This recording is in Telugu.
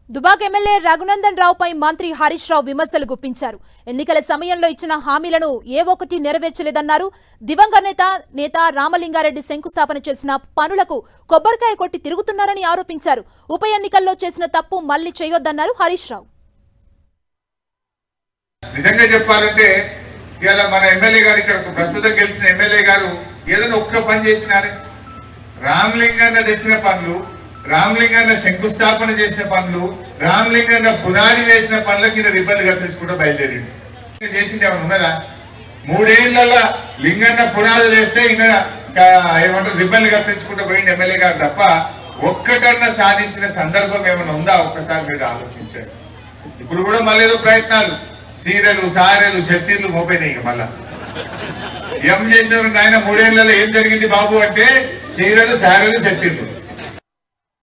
దుబాక్ ఎమ్మెల్యే రఘునందన్ రావుపై మంత్రి హరీష్ రావు విమర్శలు గుప్పించారు ఎన్నికల సమయంలో ఇచ్చిన హామీలను ఏ ఒక్కటి నెరవేర్చలేదన్నారు దివంగత నేత నేత రామలింగారెడ్డి శంకుస్థాపన చేసిన పనులకు కొబ్బరికాయ కొట్టి తిరుగుతున్నారని ఆరోపించారు ఉప ఎన్నికల్లో చేసిన తప్పు మళ్లీ చేయొద్దన్నారు హరీష్ రావు నిజంగా చెప్పాలంటే ఇవాళ మన ఎమ్మెల్యే గారు ఇక్కడ ప్రస్తుతం గెలిచిన ఎమ్మెల్యే గారు ఏదైనా ఒక్క పని చేసినారే రామలింగన్న తెచ్చిన పనులు రామలింగన్న శంకుస్థాపన చేసిన పనులు రామలింగన్న పునాది వేసిన పనులకి ఈయన రిబ్బన్లు కట్టించుకుంటూ బయలుదేరిండు ఈయన చేసింది ఏమైనా ఉన్నదా మూడేళ్లలో లింగన్న పునాది వేస్తే ఈయన క- ఏమంటారు రిబ్బన్లు కట్టించుకుంటూ పోయింది ఎమ్మెల్యే గారు తప్ప ఒక్కటన్నా సాధించిన సందర్భం ఏమైనా ఉందా ఒక్కసారి మీరు ఆలోచించారు ఇప్పుడు కూడా మళ్ళీ ఏదో ప్రయత్నాలు సీరెలు సారెలు శక్తిలు మోపోయినాయి ఇక మళ్ళా ఏం చేసినారు నాయన మూడేళ్లలో ఏం జరిగింది బాబు అంటే సీరెలు సారెలు శక్తిలు